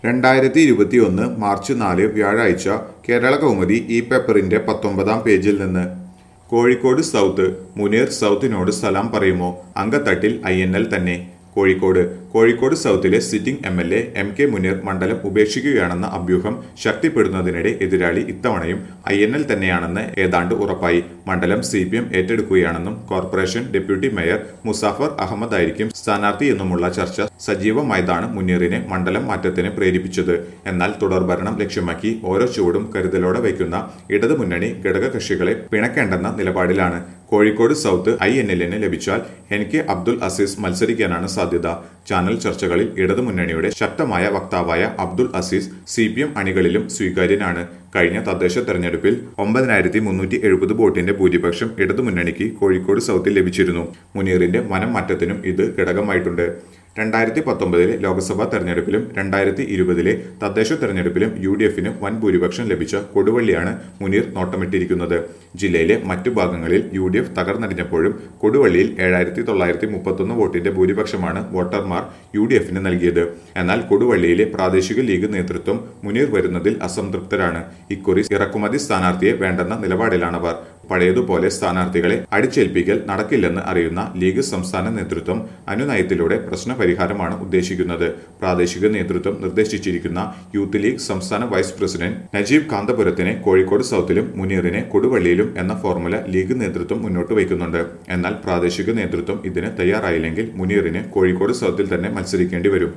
രണ്ടായിരത്തി ഇരുപത്തി ഒന്ന് മാർച്ച് നാല് വ്യാഴാഴ്ച കേരള കൗമുദി ഈ പേപ്പറിന്റെ പത്തൊമ്പതാം പേജിൽ നിന്ന് കോഴിക്കോട് സൗത്ത് മുനീർ സൗത്തിനോട് സലാം പറയുമോ അങ്കത്തട്ടിൽ ഐ എൻ എൽ തന്നെ കോഴിക്കോട് കോഴിക്കോട് സൗത്തിലെ sitting M L A M K Muneer മണ്ഡലം ഉപേക്ഷിക്കുകയാണെന്ന അഭ്യൂഹം ശക്തിപ്പെടുന്നതിനിടെ എതിരാളി ഇത്തവണയും ഐ എൻ എൽ തന്നെയാണെന്ന് ഏതാണ്ട് ഉറപ്പായി മണ്ഡലം സി പി എം ഏറ്റെടുക്കുകയാണെന്നും corporation deputy mayor Musafar Ahammad ആയിരിക്കും സ്ഥാനാർത്ഥി എന്നുമുള്ള ചർച്ച സജീവമായതാണ് മുനീറിനെ മണ്ഡലം മാറ്റത്തിന് പ്രേരിപ്പിച്ചത് എന്നാൽ തുടർഭരണം ലക്ഷ്യമാക്കി ഓരോ ചുവടും കരുതലോടെ വയ്ക്കുന്ന ഇടതു മുന്നണി ഘടകകക്ഷികളെ പിണക്കേണ്ടെന്ന നിലപാടിലാണ് കോഴിക്കോട് സൗത്ത് ഐ എൻ എല്ലിന് ലഭിച്ചാൽ എൻ കെ അബ്ദുൽ അസീസ് മത്സരിക്കാനാണ് സാധ്യത ചാനൽ ചർച്ചകളിൽ ഇടതു മുന്നണിയുടെ ശക്തമായ വക്താവായ Abdul Azeez C P M അണികളിലും സ്വീകാര്യനാണ് കഴിഞ്ഞ തദ്ദേശ തെരഞ്ഞെടുപ്പിൽ ഒമ്പതിനായിരത്തി മുന്നൂറ്റി എഴുപത് വോട്ടിന്റെ ഭൂരിപക്ഷം ഇടതുമുന്നണിക്ക് കോഴിക്കോട് സൗത്തിൽ ലഭിച്ചിരുന്നു മുനീറിന്റെ വനം മാറ്റത്തിനും ഇത് ഘടകമായിട്ടുണ്ട് രണ്ടായിരത്തി പത്തൊമ്പതിലെ ലോക്സഭാ തെരഞ്ഞെടുപ്പിലും രണ്ടായിരത്തി ഇരുപതിലെ തദ്ദേശ തെരഞ്ഞെടുപ്പിലും യു ഡി എഫിന് വൻ ഭൂരിപക്ഷം ലഭിച്ച കൊടുവള്ളിയാണ് മുനീർ നോട്ടമിട്ടിരിക്കുന്നത് ജില്ലയിലെ മറ്റു ഭാഗങ്ങളിൽ യു ഡി എഫ് തകർന്നടിഞ്ഞപ്പോഴും കൊടുവള്ളിയിൽ ഏഴായിരത്തി തൊള്ളായിരത്തി മുപ്പത്തൊന്ന് വോട്ടിന്റെ ഭൂരിപക്ഷമാണ് വോട്ടർമാർ യു ഡി എഫിന് നൽകിയത് എന്നാൽ കൊടുവള്ളിയിലെ പ്രാദേശിക ലീഗ് നേതൃത്വം മുനീർ വരുന്നതിൽ അസംതൃപ്തരാണ് ഇക്കുറി ഇറക്കുമതി സ്ഥാനാർത്ഥിയെ വേണ്ടെന്ന നിലപാടിലാണവർ പഴയതുപോലെ സ്ഥാനാർത്ഥികളെ അടിച്ചേൽപ്പിക്കൽ നടക്കില്ലെന്ന് അറിയുന്ന ലീഗ് സംസ്ഥാന നേതൃത്വം അനുനയത്തിലൂടെ പ്രശ്നപരിഹാരമാണ് ഉദ്ദേശിക്കുന്നത് പ്രാദേശിക നേതൃത്വം നിർദ്ദേശിച്ചിരിക്കുന്ന യൂത്ത് ലീഗ് സംസ്ഥാന വൈസ് പ്രസിഡന്റ് നജീബ് കാന്തപുരത്തിനെ കോഴിക്കോട് സൗത്തിലും മുനീറിനെ കൊടുവള്ളിയിലും എന്ന ഫോർമുല ലീഗ് നേതൃത്വം മുന്നോട്ട് വയ്ക്കുന്നുണ്ട് എന്നാൽ പ്രാദേശിക നേതൃത്വം ഇതിന് തയ്യാറായില്ലെങ്കിൽ മുനീറിന് കോഴിക്കോട് സൗത്തിൽ തന്നെ മത്സരിക്കേണ്ടി വരും